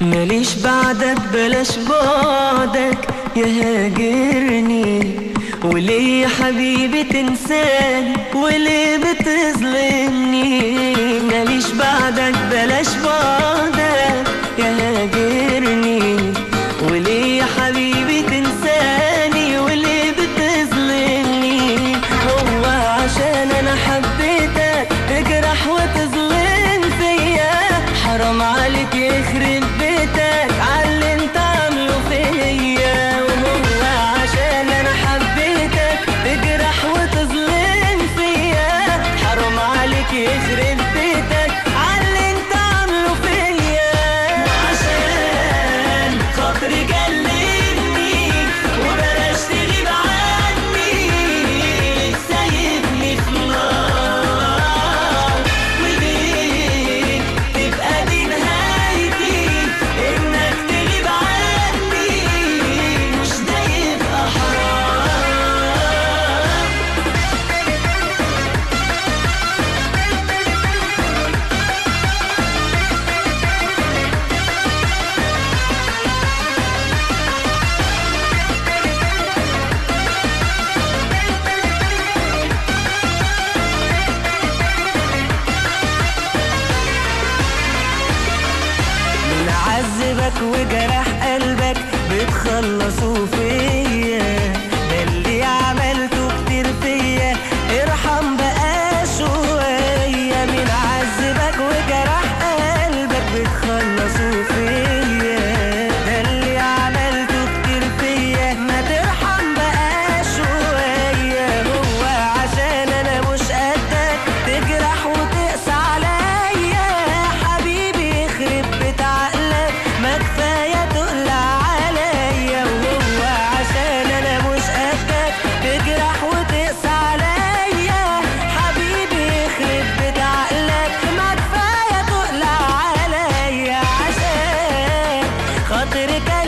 ماليش بعدك بلاش بعدك يا هاجرني وليه يا حبيبي تنساني وليه بتظلمني ماليش بعدك بلاش بعدك يا هاجرني وليه يا حبيبي تنساني وليه بتظلمني هو عشان انا حبيتك تجرح وتظلم فيا حرام عليك يخرب بيتك عاللي انت عامله فيا وهو عشان انا حبيتك تجرح وتظلم فيا حرام عليك يخرب بيتك عاللي انت عامله فيا عشان خاطري كلمني وبلاش تغيب عني سايبني في نار وليه تبقى دي نهايتي انك تغيب عني مش ده يبقى حرام من عذبك وجرح قلبك بتخلصوا فيا ده اللي عملته كتير فيا ارحم بقى شوية من عذبك وجرح قلبك بتخلصوا فيا ده اللي عملته كتير فيا ما ترحم بقى شوية هو عشان انا مش قدك تجرح وتقسى عليا حبيبي يخرب بيت عقلك ما كفاية تقلع عليا وهو عشان انا مش قدك تجرح وتقسى عليا حبيبي يخرب بيت عقلك ما كفاية تقلع عليا عشان خاطرك